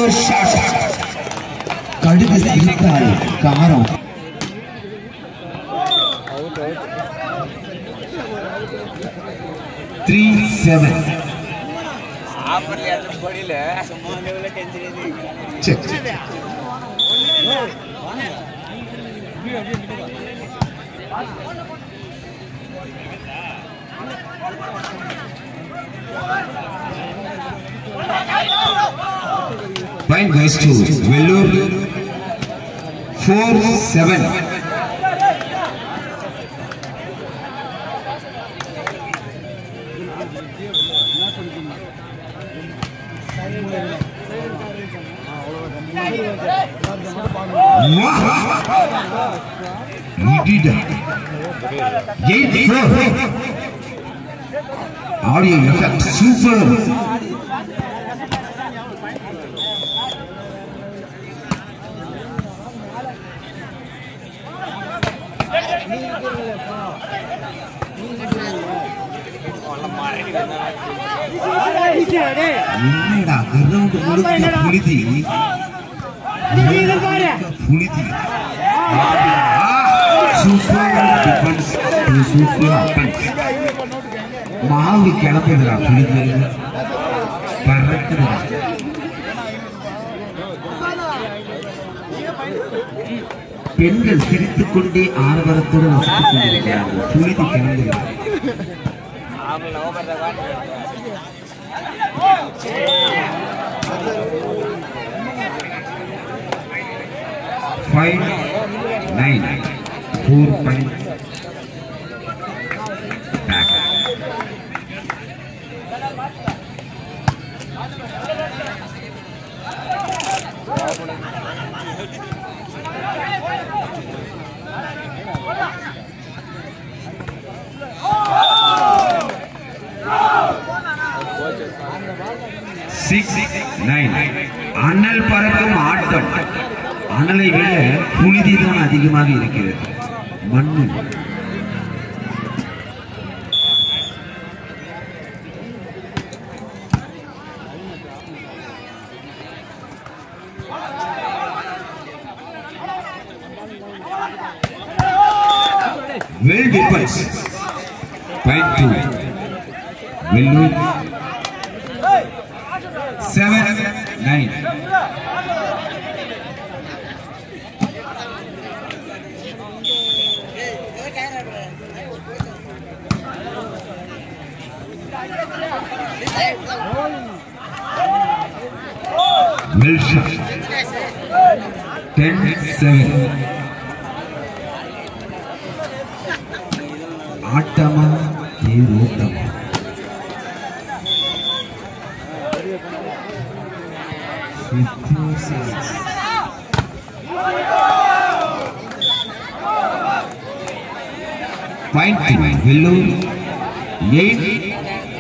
Shot கடுகு சிரித்தால் காரம் three seven check Point goes to Vellore. Four seven. Wow! He did that. Eight four. Audio effect super. என்னடா ground முழுக்க புழுதி புழுதி சூப்பர் டிஃபென்ஸ் சூப்பர் அஃபென்ஸ் மாவு கிளம்புதுடா புழுதி பறக்குதுடா பெண்கள் சிரித்துக் கொண்டே ஆரவாரத்தோடு ரசித்துக் கொண்டிருக்கிறார்கள் புழுதி கிளம்புகிறார் five nine four point back. Six nine. அனல் பறக்கும் ஆட்டம் அனலை விட புழுதி தான் அதிகமாக இருக்கிறது மண்ணு Well defense. Point two. Vellore. Seven, nine. Well shot. Ten, seven. ஆட்டமா தேரோட்டமா Point two, Vellore, eight,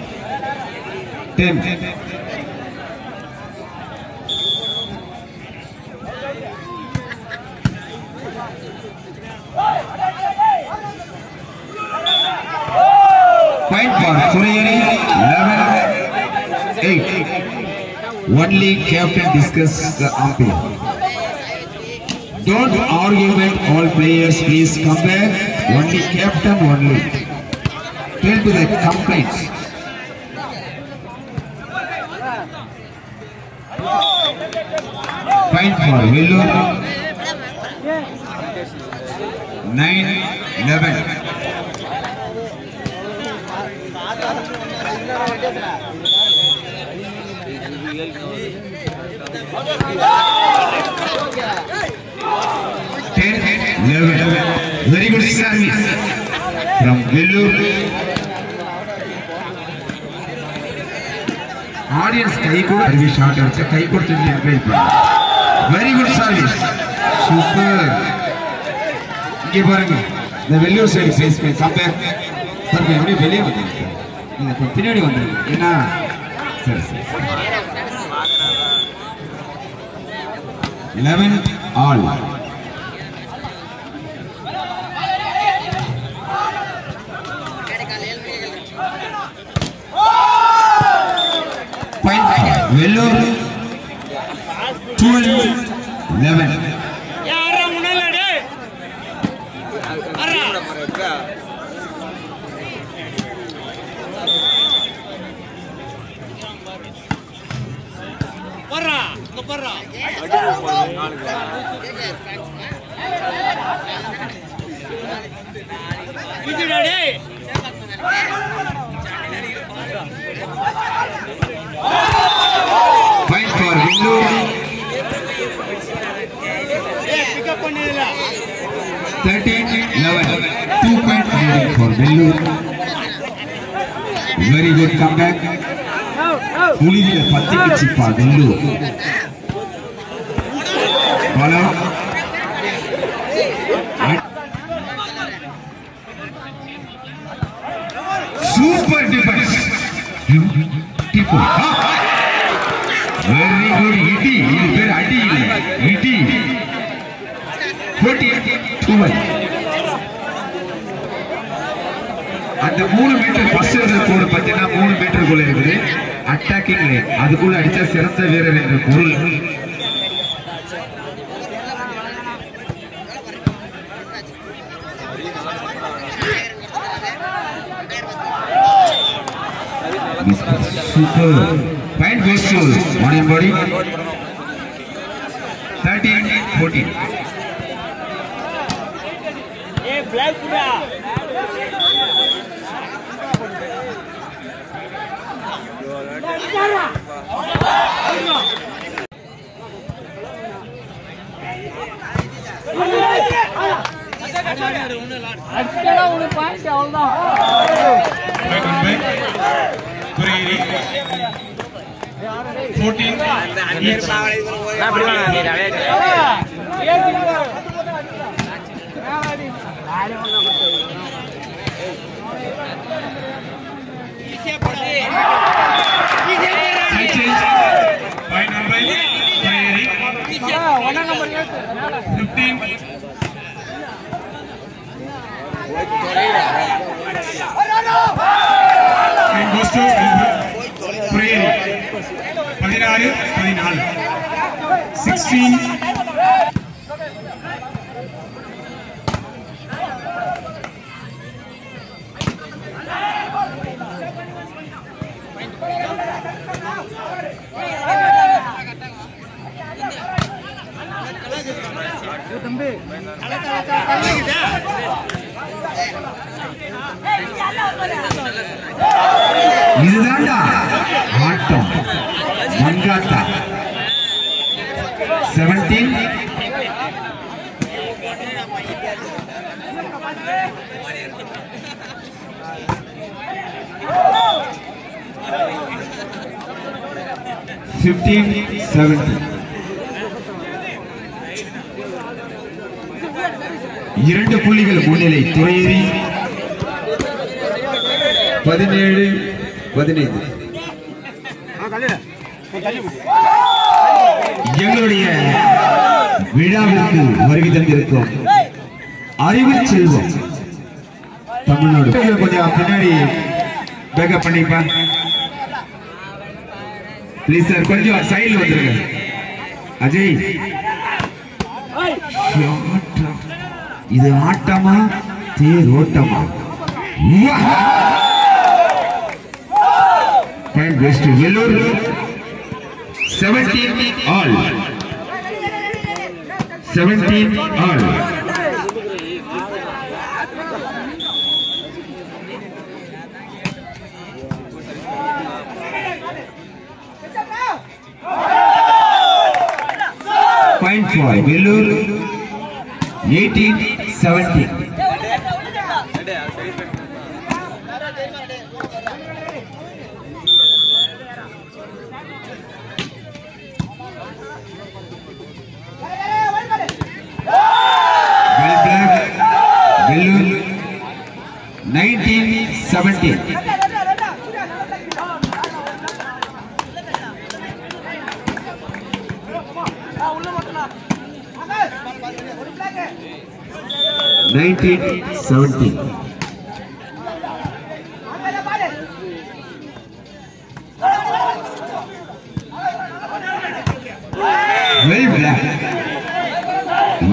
ten. Point for Surayani, eleven, eight. Only captain discuss the umpire. Don't argument all players please come back. Only captain only. Tell to the complaints. Point for Vellore. Nine, eleven. Ten, eleven. Very good service from Vellore. Audience கை கூட service shot அடிச்சா கை கொடுத்து encourage பண்ணு very good service super இங்கே பாருங்க இந்த Vellore side face பண்ணி compare sir அப்படியே வெளியே வந்துருங்க நீங்க கொஞ்சம் பின்னாடி வந்துருங்க ஏன்னா சரி சரி eleven all Vellore twelve eleven யாரா முன்னால டேய் அரா வர்றா இங்க வர்றா இதுடா டேய் பாயிண்ட் ஃபார் வில்லூர் ஏய் பிக்கப் பண்ணிடல thirteen eleven two point leading for Vellore very good comeback புலிதில பத்திக்கிச்சுப்பா வெல்லூர் பலம் சூப்பர் டிஃபென்ஸ் வெரி குட் இடி இது பேர் அடி இல்லை இடி போட்டி டுவெல் அந்த மூணு மீட்டர் ஃபர்ஸ்ட் கோடு பார்த்தீங்கன்னா மூணு மீட்டருக்குள்ள இருக்குது அட்டாக்கிங் லைன் அதுக்குள்ள அடிச்சா சிறந்த வீரர் என்ற பொருள் Super. Point goes to morning body. 13, 14. ஏய் பிளாக் புடா அடிச்சா உனக்கு பாயிண்ட் அவ்வளவுதான் Point one by Kuriri. 14 each. High change. Point one by Kuriri. ஒன்னா நம்பர் ஏத்து 15. And goes to Kuriri. பதினாறு பதினாலு சிக்ஸ்டீன் இதுதான்டா ஆட்டம் மங்காத்தா செவன்டீன் ஃபிஃப்டீன் செவன்டீன் இரண்டு புள்ளிகள் முன்னிலை துறையேறி பதினேழு பதினைந்து எங்களுடைய விழாவிற்கு வருகை தந்திருக்கும் அறிவு செல்வம் தமிழ்நாடு கொஞ்சம் பின்னாடி பேக்கப் பண்ணிப்பா ப்ளீஸ் சார் கொஞ்சம் சைடில் வந்துருங்க அஜய் ஆட்டம். இது ஆட்டமா தேர் ஓட்டமா வா! Point goes to Vellore. 17 all. 17 all. Point for Vellore. 18 17. Well black. Vellore. 19 17. Nineteen seventeen.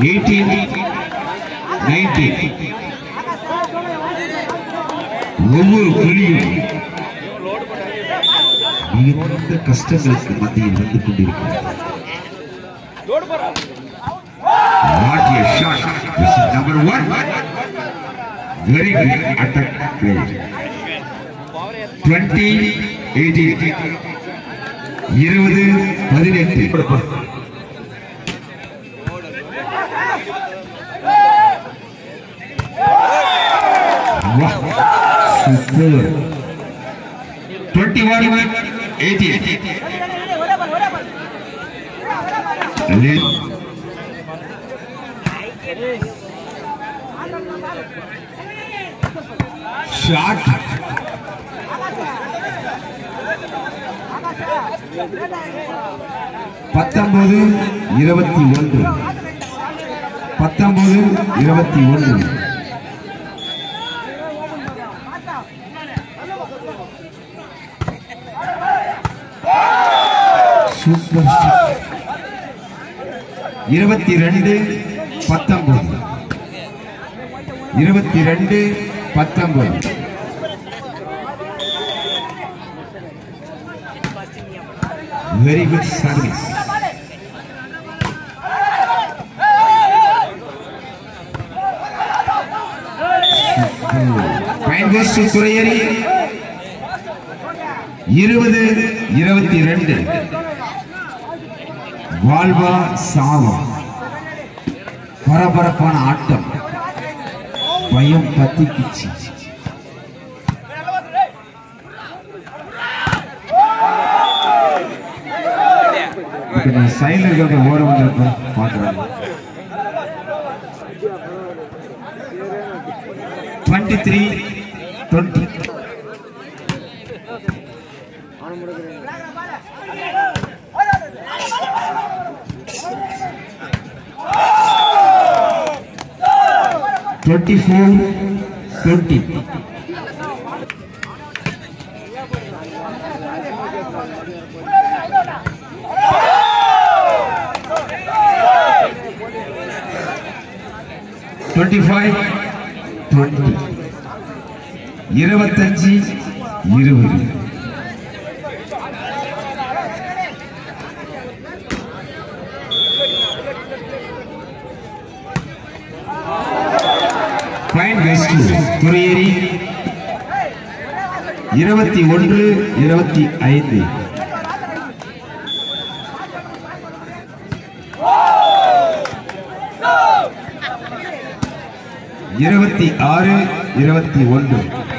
Eighteen nineteen ஒவ்வொரு புலியும் மிகுந்த கஷ்டங்களுக்கு மத்தியில் வந்து கொண்டிருக்கிறது What a shot. This is number one. Very good attack play. 20, 18. இருபது பதினெட்டு super twenty one eighteen shot பத்தொன்பது இருபத்தி ஒன்று பத்தொன்பது இருபத்தி ஒன்று சூப்பர் ஷாட். இருபத்தி ரெண்டு பத்தொன்பது இருபத்தி ரெண்டு பத்தொன்பது வெரி குட் சர்வீஸ் பயன்கோஸ்ட் துறையறி இருபது இருபத்தி ரெண்டு வாழ்வா சாவா பரபரப்பான ஆட்டம் பயம் பத்திக்கிச்சு இப்ப நான் சைடுல இருக்கிற ஓரம் வந்திருப்பேன் பாக்குறேன் twenty three twenty twenty four twenty twenty five twenty இருபத்தஞ்சு இருபது ஃபைன் வெஸ்ட் துறையேறி இருபத்தி ஒன்று இருபத்தி ஐந்து இருபத்தி ஆறு இருபத்தி ஒன்று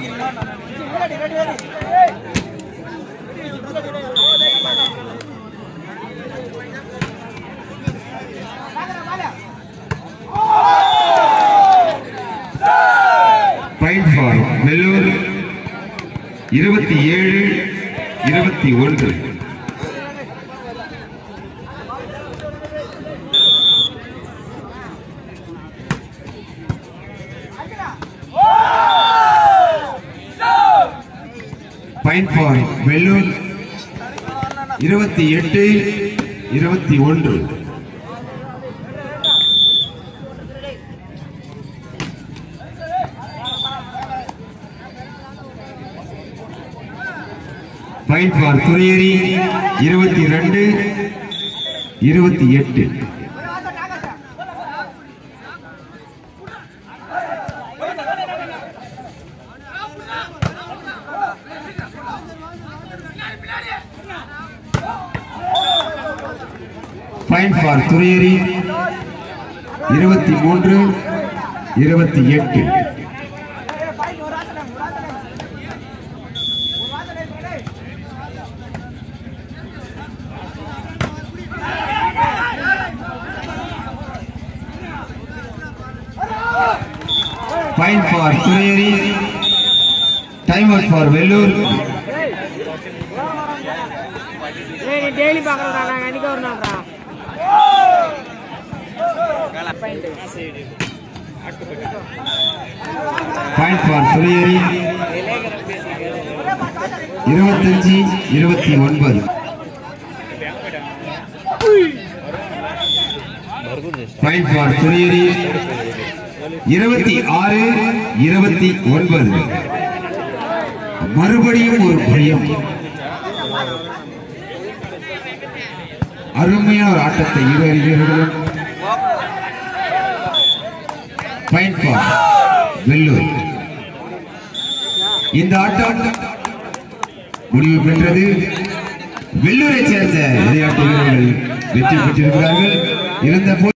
பாயிண்ட் ஃபார் வெள்ளூர் இருபத்தி ஏழு இருபத்தி ஒன்று பாயிண்ட் ஃபார் வெள்ளூர் இருபத்தி எட்டு இருபத்தி ஒன்று பாயிண்ட் ஃபார் துறையேறி இருபத்தி ரெண்டு இருபத்தி எட்டு பாயிண்ட் ஃபார் துறையேறி இருபத்தி மூன்று இருபத்தி எட்டு பாயிண்ட் ஃபார் துறையேறி டைம் அவுட் ஃபார் வெள்ளூர் ஏய் நீ டெய்லி பார்க்கறடா நான் அன்னைக்கு ஒரு நாள்டா பாயிண்ட் ஃபார் துறையேறி இருபத்தஞ்சு இருபத்தி ஒன்பது பாயிண்ட் ஃபார் துணியரி இருபத்தி ஆறு இருபத்தி ஒன்பது மறுபடியும் ஒரு பயம் அருமையான ஒரு ஆட்டத்தை இரு வீரர்களும் பாயிண்ட் ஃபார் வெல்லூர் இந்த ஆட்டம் முடிவு பெற்றது வெள்ளூரை சேர்ந்த விளையாட்டு வீரர்கள் வெற்றி பெற்றிருக்கிறார்கள் இருந்த